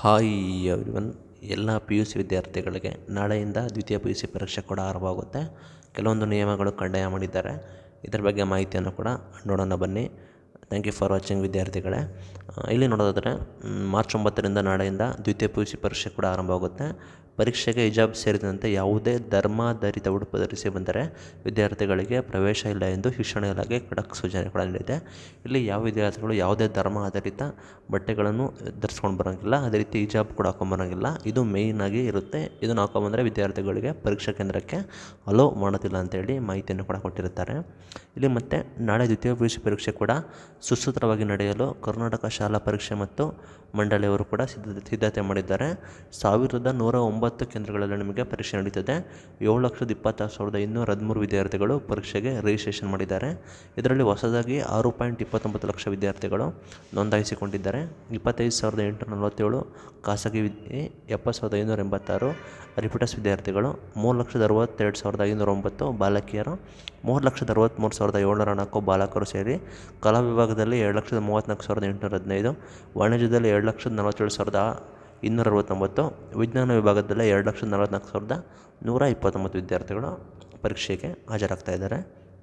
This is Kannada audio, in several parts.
ಹಾಯ್ ಎವ್ರಿವನ್ ಎಲ್ಲ ಪಿ ಯು ಸಿ ವಿದ್ಯಾರ್ಥಿಗಳಿಗೆ ನಾಳೆಯಿಂದ ದ್ವಿತೀಯ ಪಿ ಯು ಸಿ ಪರೀಕ್ಷೆ ಕೂಡ ಆರಂಭವಾಗುತ್ತೆ ಕೆಲವೊಂದು ನಿಯಮಗಳು ಕಡ್ಡಾಯ ಮಾಡಿದ್ದಾರೆ ಇದರ ಬಗ್ಗೆ ಮಾಹಿತಿಯನ್ನು ಕೂಡ ನೋಡೋಣ ಬನ್ನಿ ಥ್ಯಾಂಕ್ ಯು ಫಾರ್ ವಾಚಿಂಗ್ ವಿದ್ಯಾರ್ಥಿಗಳೇ ಆ, ಇಲ್ಲಿ ನೋಡೋದಾದರೆ ಮ್, ಮಾರ್ಚ್ ಒಂಬತ್ತರಿಂದ ನಾಳೆಯಿಂದ ದ್ವಿತೀಯ ಪಿ ಯು ಸಿ ಪರೀಕ್ಷೆ ಕೂಡ ಆರಂಭವಾಗುತ್ತೆ ಪರೀಕ್ಷೆಗೆ ಹಿಜಾಬ್ ಸೇರಿದಂತೆ ಯಾವುದೇ ಧರ್ಮಾಧಾರಿತ ಉಡುಪು ಧರಿಸಿ ಬಂದರೆ ವಿದ್ಯಾರ್ಥಿಗಳಿಗೆ ಪ್ರವೇಶ ಇಲ್ಲ ಎಂದು ಶಿಕ್ಷಣ ಇಲಾಖೆ ಖಡಕ್ ಸೂಚನೆ ಕೂಡ ನೀಡಿದೆ ಇಲ್ಲಿ ಯಾವ ವಿದ್ಯಾರ್ಥಿಗಳು ಯಾವುದೇ ಧರ್ಮ ಆಧಾರಿತ ಬಟ್ಟೆಗಳನ್ನು ಧರಿಸ್ಕೊಂಡು ಬರೋಂಗಿಲ್ಲ ಅದೇ ರೀತಿ ಹಿಜಾಬ್ ಕೂಡ ಹಾಕೊಂಬರೋಂಗಿಲ್ಲ ಇದು ಮೇಯ್ನ್ ಆಗಿ ಇರುತ್ತೆ ಇದನ್ನು ಹಾಕೊಂಬಂದರೆ ವಿದ್ಯಾರ್ಥಿಗಳಿಗೆ ಪರೀಕ್ಷಾ ಕೇಂದ್ರಕ್ಕೆ ಅಲೋ ಮಾಡೋದಿಲ್ಲ ಅಂತೇಳಿ ಮಾಹಿತಿಯನ್ನು ಕೂಡ ಕೊಟ್ಟಿರುತ್ತಾರೆ ಇಲ್ಲಿ ಮತ್ತೆ ನಾಳೆ ದ್ವಿತೀಯ ಪಿ ಯು ಸಿ ಪರೀಕ್ಷೆ ಕೂಡ ಸುಸೂತ್ರವಾಗಿ ನಡೆಯಲು ಕರ್ನಾಟಕ ಶಾಲಾ ಪರೀಕ್ಷೆ ಮತ್ತು ಮಂಡಳಿಯವರು ಕೂಡ ಸಿದ್ಧತೆ ಸಿದ್ಧತೆ ಮಾಡಿದ್ದಾರೆ ಸಾವಿರದ ನೂರ ಒಂಬತ್ತು ಕೇಂದ್ರಗಳಲ್ಲಿ ನಿಮಗೆ ಪರೀಕ್ಷೆ ನಡೀತದೆ ಏಳು ಲಕ್ಷದ ಇಪ್ಪತ್ತಾರು ಸಾವಿರದ ಇನ್ನೂರ ಹದಿಮೂರು ವಿದ್ಯಾರ್ಥಿಗಳು ಪರೀಕ್ಷೆಗೆ ರಿಜಿಸ್ಟ್ರೇಷನ್ ಮಾಡಿದ್ದಾರೆ ಇದರಲ್ಲಿ ಹೊಸದಾಗಿ ಆರು ಪಾಯಿಂಟ್ ಇಪ್ಪತ್ತೊಂಬತ್ತು ಲಕ್ಷ ವಿದ್ಯಾರ್ಥಿಗಳು ನೋಂದಾಯಿಸಿಕೊಂಡಿದ್ದಾರೆ ಇಪ್ಪತ್ತೈದು ಸಾವಿರದ ಎಂಟುನೂರ ನಲವತ್ತೇಳು ಖಾಸಗಿ ವಿದ್ಯೆ ಎಪ್ಪತ್ತು ಸಾವಿರದ ಐನೂರ ಎಂಬತ್ತಾರು ರಿಪಿಟಸ್ ವಿದ್ಯಾರ್ಥಿಗಳು ಮೂರು ಲಕ್ಷದ ಅರವತ್ತೆರಡು ಸಾವಿರದ ಐನೂರ ಒಂಬತ್ತು ಬಾಲಕಿಯರು ಮೂರು ಲಕ್ಷದ ಅರವತ್ತ್ಮೂರು ಸಾವಿರದ ಏಳ್ನೂರ ನಾಲ್ಕು ಬಾಲಕರು ಸೇರಿ ಕಲಾ ವಿಭಾಗದಲ್ಲಿ ಎರಡು ಲಕ್ಷದ ಮೂವತ್ತ್ನಾಲ್ಕು ಸಾವಿರದ ಎಂಟುನೂರ ಹದಿನೈದು ವಾಣಿಜ್ಯದಲ್ಲಿ ಎರಡು ಲಕ್ಷದ ನಲವತ್ತೇಳು ಸಾವಿರದ ಇನ್ನೂರ ಅರವತ್ತೊಂಬತ್ತು ವಿಜ್ಞಾನ ವಿಭಾಗದಲ್ಲಿ ಎರಡು ಲಕ್ಷದ ನಲವತ್ತ್ನಾಲ್ಕು ಸಾವಿರದ ನೂರ ಇಪ್ಪತ್ತೊಂಬತ್ತು ವಿದ್ಯಾರ್ಥಿಗಳು ಪರೀಕ್ಷೆಗೆ ಹಾಜರಾಗ್ತಾ ಇದ್ದಾರೆ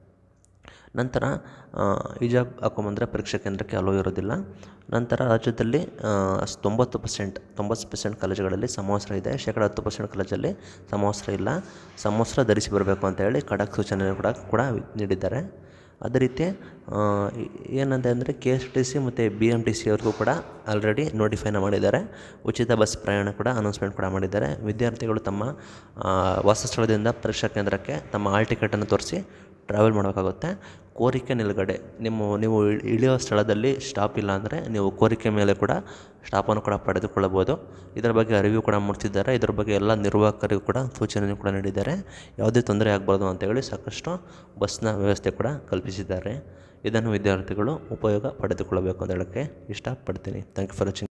ನಂತರ ಆ, ಹಿಜಾಬ್ ಹಾಕೊಂಬಂದರೆ ಪರೀಕ್ಷಾ ಕೇಂದ್ರಕ್ಕೆ ಅಲೋ ಇರೋದಿಲ್ಲ ನಂತರ ರಾಜ್ಯದಲ್ಲಿ ಆ, ಸ್- ತೊಂಬತ್ತು ಪರ್ಸೆಂಟ್ ತೊಂಬತ್ತು ಪರ್ಸೆಂಟ್ ಕಾಲೇಜುಗಳಲ್ಲಿ ಸಮವಸ್ತ್ರ ಇದೆ ಶೇಕಡ ಹತ್ತು ಪರ್ಸೆಂಟ್ ಕಾಲೇಜಲ್ಲಿ ಸಮವಸ್ತ್ರ ಇಲ್ಲ ಸಮವಸ್ತ್ರ ಧರಿಸಿ ಬರಬೇಕು ಅಂತ ಹೇಳಿ ಖಡಕ್ ಸೂಚನೆ ಕೂಡ ಕೂಡ ನೀಡಿದ್ದಾರೆ ಅದೇ ರೀತಿ ಆ, ಈ- ಏನಂತ ಅಂದರೆ ಕೆ ಎಸ್ ಟಿ ಸಿ ಮತ್ತು ಬಿ ಎಮ್ ಟಿ ಸಿ ಅವ್ರಿಗೂ ಕೂಡ ಆಲ್ರೆಡಿ ನೋಟಿಫೈನ ಮಾಡಿದ್ದಾರೆ ಉಚಿತ ಬಸ್ ಪ್ರಯಾಣ ಕೂಡ ಅನೌನ್ಸ್ಮೆಂಟ್ ಕೂಡ ಮಾಡಿದ್ದಾರೆ ವಿದ್ಯಾರ್ಥಿಗಳು ತಮ್ಮ ಆ, ವಾಸಸ್ಥಳದಿಂದ ಪರೀಕ್ಷಾ ಕೇಂದ್ರಕ್ಕೆ ತಮ್ಮ ಹಾಲ್ ಟಿಕೆಟನ್ನು ತೋರಿಸಿ ಟ್ರಾವೆಲ್ ಮಾಡಬೇಕಾಗುತ್ತೆ ಕೋರಿಕೆ ನಿಲುಗಡೆ ನಿಮ್ಮ ನೀವು ಇಳ್- ಇಳಿಯೋ ಸ್ಥಳದಲ್ಲಿ ಸ್ಟಾಪ್ ಇಲ್ಲ ಅಂದರೆ ನೀವು ಕೋರಿಕೆ ಮೇಲೆ ಕೂಡ ಸ್ಟಾಪನ್ನು ಕೂಡ ಪಡೆದುಕೊಳ್ಳಬಹುದು ಇದರ ಬಗ್ಗೆ ಅರಿವು ಕೂಡ ಮೂಡಿಸಿದ್ದಾರೆ ಇದರ ಬಗ್ಗೆ ಎಲ್ಲ ನಿರ್ವಾಹಕರಿಗೂ ಕೂಡ ಸೂಚನೆ ಕೂಡ ನೀಡಿದ್ದಾರೆ ಯಾವುದೇ ತೊಂದರೆ ಆಗಬಾರ್ದು ಅಂತ ಹೇಳಿ ಸಾಕಷ್ಟು ಬಸ್ನ ವ್ಯವಸ್ಥೆ ಕೂಡ ಕಲ್ಪಿಸಿದ್ದಾರೆ ಇದನ್ನು ವಿದ್ಯಾರ್ಥಿಗಳು ಉಪಯೋಗ ಪಡೆದುಕೊಳ್ಳಬೇಕು ಅಂತ ಹೇಳೋಕ್ಕೆ ಇಷ್ಟಪಡ್ತೀನಿ ಥ್ಯಾಂಕ್ ಯು ಫಾರ್ ವಾಚಿಂಗ್